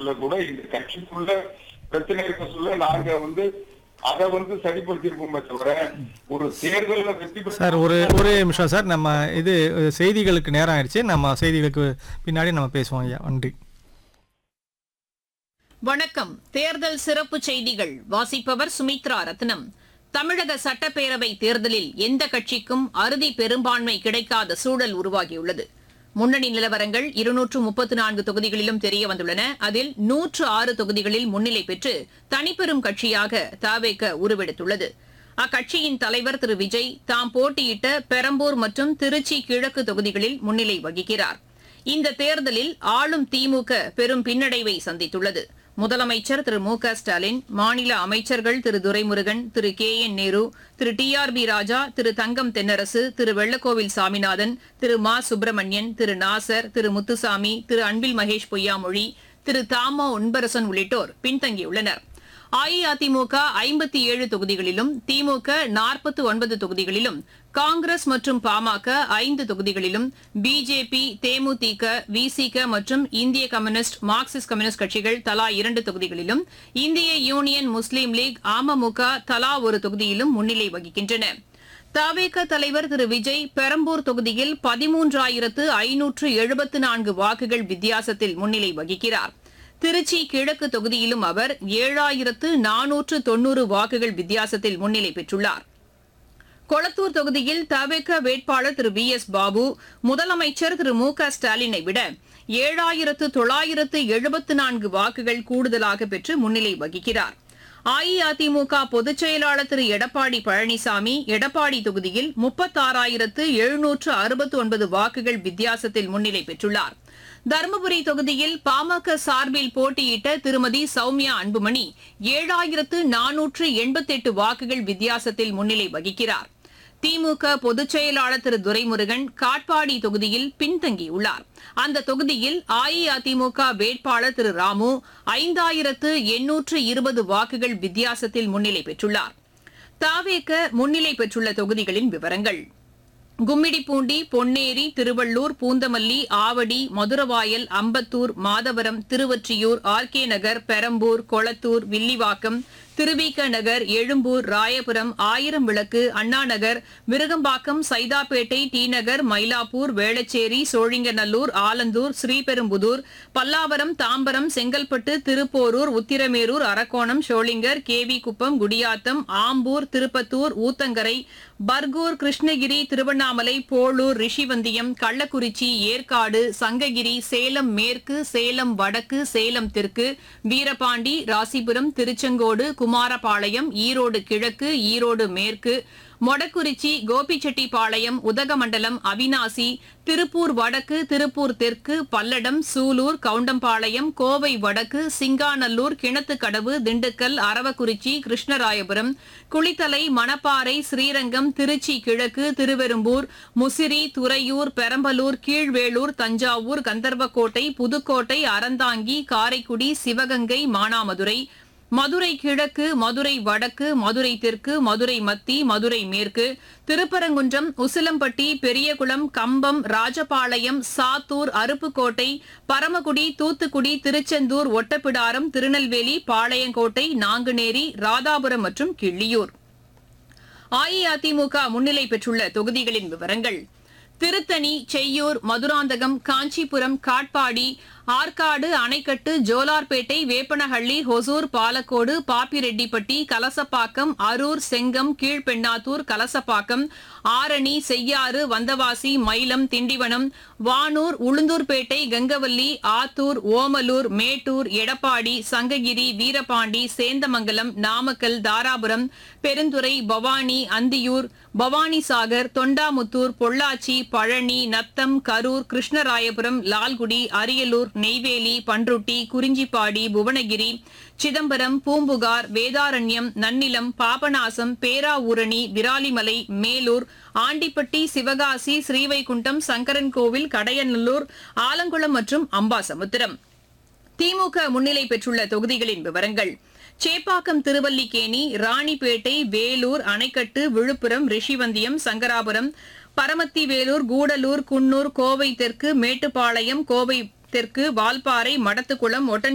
நேரத்துல கூட இந்த கட்சிக்குள்ள பிரச்சனை இருக்க சொல்ல நாங்க வந்து அதை வந்து சரிப்படுத்திருக்கோமே தவிர ஒரு தேர்தல்ல வெற்றி பெற்ற சார் ஒரு ஒரே நிமிஷம் சார் நம்ம இது அஹ், செய்திகளுக்கு நேரம் ஆயிடுச்சு நம்ம செய்திகளுக்கு பின்னாடி நம்ம பேசுவோம் ஐயா நன்றி வணக்கம் தேர்தல் சிறப்பு செய்திகள் வாசிப்பவர் சுமித்ரா ரத்னம் தமிழக சட்டப்பேரவை தேர்தலில் எந்த கட்சிக்கும் அறுதி பெரும்பான்மை கிடைக்காத சூழல் உருவாகியுள்ளது முன்னணி நிலவரங்கள் இருநூற்று முப்பத்து நான்கு தொகுதிகளிலும் தெரிய வந்துள்ளன அதில் நூற்று ஆறு தொகுதிகளில் முன்னிலை பெற்று தனிப்பெரும் கட்சியாக தாவேக உருவெடுத்துள்ளது அக்கட்சியின் தலைவர் திரு விஜய் தாம் போட்டியிட்ட பெரம்பூர் மற்றும் திருச்சி கிழக்கு தொகுதிகளில் முன்னிலை வகிக்கிறார் இந்த தேர்தலில் ஆளும் திமுக பெரும் பின்னடைவை சந்தித்துள்ளது முதலமைச்சர் திரு மு க ஸ்டாலின் மாநில அமைச்சர்கள் Thiru Duraimurugan Thiru K N Nehru Thiru T R B Raja Thiru Thangam Thennarasu Thiru Vellakoil Saminathan Thiru Ma Subramanian திரு நாசர் திரு முத்துசாமி திரு அன்பில் மகேஷ் பொய்யாமொழி திரு தாமோ உன்பரசன் உள்ளிட்டோர் பின்தங்கியுள்ளனர் அஇஅதிமுக ஐம்பத்தி ஏழு தொகுதிகளிலும் திமுக நாற்பத்தி ஒன்பது தொகுதிகளிலும் காங்கிரஸ் மற்றும் பாமக ஐந்து தொகுதிகளிலும் பிஜேபி தேமுதிக விசிக மற்றும் இந்திய கம்யூனிஸ்ட் மார்க்சிஸ்ட் கம்யூனிஸ்ட் கட்சிகள் தலா இரண்டு தொகுதிகளிலும் இந்திய யூனியன் முஸ்லீம் லீக் அமமுக தலா ஒரு தொகுதியிலும் முன்னிலை வகிக்கின்றன தவேக தலைவர் திரு விஜய் பெரம்பூர் தொகுதியில் பதிமூன்றாயிரத்து ஐநூற்று எழுபத்து நான்கு வாக்குகள் வித்தியாசத்தில் முன்னிலை வகிக்கிறார் திருச்சி கிழக்கு தொகுதியிலும் அவர் ஏழாயிரத்து நானூற்று தொன்னூறு வாக்குகள் வித்தியாசத்தில் முன்னிலை பெற்றுள்ளார் கொளத்தூர் தொகுதியில் தவேக வேட்பாளர் திரு வி எஸ் பாபு முதலமைச்சர் திரு மு க ஸ்டாலினை விட ஏழாயிரத்து தொள்ளாயிரத்து எழுபத்து நான்கு வாக்குகள் கூடுதலாக பெற்று முன்னிலை வகிக்கிறார் அஇஅதிமுக பொதுச் செயலாளர் திரு எடப்பாடி பழனிசாமி எடப்பாடி தொகுதியில் முப்பத்தாறாயிரத்து எழுநூற்று அறுபத்து ஒன்பது வாக்குகள் வித்தியாசத்தில் முன்னிலை பெற்றுள்ளார் தருமபுரி தொகுதியில் பாமக சார்பில் போட்டியிட்ட திருமதி சௌமியா அன்புமணி ஏழாயிரத்து நானூற்று எண்பத்தெட்டு வாக்குகள் வித்தியாசத்தில் முன்னிலை வகிக்கிறார் திமுக பொதுச் செயலாளர் திரு துரைமுருகன் காட்பாடி தொகுதியில் பின்தங்கியுள்ளார் அந்த தொகுதியில் அஇஅதிமுக வேட்பாளர் திரு ராமு ஐந்தாயிரத்து எண்ணூற்று இருபது வாக்குகள் வித்தியாசத்தில் முன்னிலை பெற்றுள்ளார் தாவேக முன்னிலை பெற்றுள்ள தொகுதிகளின் விவரங்கள் கும்மிடிப்பூண்டி பொன்னேரி திருவள்ளூர் பூந்தமல்லி ஆவடி மதுரவாயல் அம்பத்தூர் மாதவரம் திருவொற்றியூர் ஆர்கே நகர் பெரம்பூர் கொளத்தூர் வில்லிவாக்கம் திருவிக நகர் எழும்பூர் ராயபுரம் ஆயிரம் விளக்கு அண்ணா நகர் விருகம்பாக்கம் சைதாப்பேட்டை டி நகர் மயிலாப்பூர் வேளச்சேரி சோழிங்கநல்லூர் ஆலந்தூர் ஸ்ரீபெரும்புதூர் பல்லாவரம் தாம்பரம் செங்கல்பட்டு திருப்போரூர் உத்திரமேரூர் அரக்கோணம் ஷோளிங்கர் கேவி குப்பம் குடியாத்தம் ஆம்பூர் திருப்பத்தூர் ஊத்தங்கரை பர்கூர் கிருஷ்ணகிரி திருவண்ணாமலை போளூர் ரிஷிவந்தியம் கள்ளக்குறிச்சி ஏற்காடு சங்ககிரி சேலம் மேற்கு சேலம் வடக்கு சேலம் தெற்கு வீரபாண்டி ராசிபுரம் திருச்செங்கோடு குமாரபாளையம் ஈரோடு கிழக்கு ஈரோடு மேற்கு மொடக்குறிச்சி கோபிச்செட்டிப்பாளையம் உதகமண்டலம் அவினாசி திருப்பூர் வடக்கு திருப்பூர் தெற்கு பல்லடம் சூலூர் கவுண்டம்பாளையம் கோவை வடக்கு சிங்காநல்லூர் கிணத்துக்கடவு திண்டுக்கல் அரவக்குறிச்சி கிருஷ்ணராயபுரம் குளித்தலை மணப்பாறை ஸ்ரீரங்கம் திருச்சி கிழக்கு திருவெரும்பூர் முசிறி துறையூர் பெரம்பலூர் கீழ்வேளூர் தஞ்சாவூர் கந்தர்வக்கோட்டை புதுக்கோட்டை அறந்தாங்கி காரைக்குடி சிவகங்கை மானாமதுரை மதுரை கிழக்கு மதுரை வடக்கு மதுரை தெற்கு மதுரை மத்தி மதுரை மேற்கு திருப்பரங்குன்றம் உசிலம்பட்டி பெரியகுளம் கம்பம் ராஜபாளையம் சாத்தூர் அருப்புக்கோட்டை பரமக்குடி தூத்துக்குடி திருச்செந்தூர் ஒட்டப்பிடாரம் திருநெல்வேலி பாளையங்கோட்டை நாங்குநேரி ராதாபுரம் மற்றும் கிள்ளியூர் அஇஅதிமுக முன்னிலை பெற்றுள்ள தொகுதிகளின் விவரங்கள் திருத்தணி செய்யூர் மதுராந்தகம் காஞ்சிபுரம் காட்பாடி ஆற்காடு அணைக்கட்டு ஜோலார்பேட்டை வேப்பனஹள்ளி ஹொசூர் பாலக்கோடு பாப்பிரெட்டிப்பட்டி கலசப்பாக்கம் அரூர் செங்கம் கீழ்பெண்ணாத்தூர் கலசப்பாக்கம் ஆரணி செய்யாறு வந்தவாசி மயிலம் திண்டிவனம் வானூர் உளுந்தூர்பேட்டை கங்கவல்லி ஆத்தூர் ஓமலூர் மேட்டூர் எடப்பாடி சங்ககிரி வீரபாண்டி சேந்தமங்கலம் நாமக்கல் தாராபுரம் பெருந்துறை பவானி அந்தியூர் பவானிசாகர் தொண்டாமுத்தூர் பொள்ளாச்சி பழனி நத்தம் கரூர் கிருஷ்ணராயபுரம் லால்குடி அரியலூர் நெய்வேலி பன்ருட்டி குறிஞ்சிப்பாடி புவனகிரி சிதம்பரம் பூம்புகார் வேதாரண்யம் நன்னிலம் பாபநாசம் பேராவூரணி விராலிமலை மேலூர் ஆண்டிப்பட்டி சிவகாசி ஸ்ரீவைகுண்டம் சங்கரன்கோவில் கடையநல்லூர் ஆலங்குளம் மற்றும் அம்பாசமுத்திரம் திமுக முன்னிலை பெற்றுள்ள தொகுதிகளின் விவரங்கள் சேப்பாக்கம் திருவல்லிக்கேணி ராணிப்பேட்டை வேலூர் அணைக்கட்டு விழுப்புரம் ரிஷிவந்தியம் சங்கராபுரம் பரமத்தி வேலூர் கூடலூர் குன்னூர் கோவை தெற்கு மேட்டுப்பாளையம் கோவை தெற்கு வால்பாறை மடத்துக்குளம் ஒட்டன்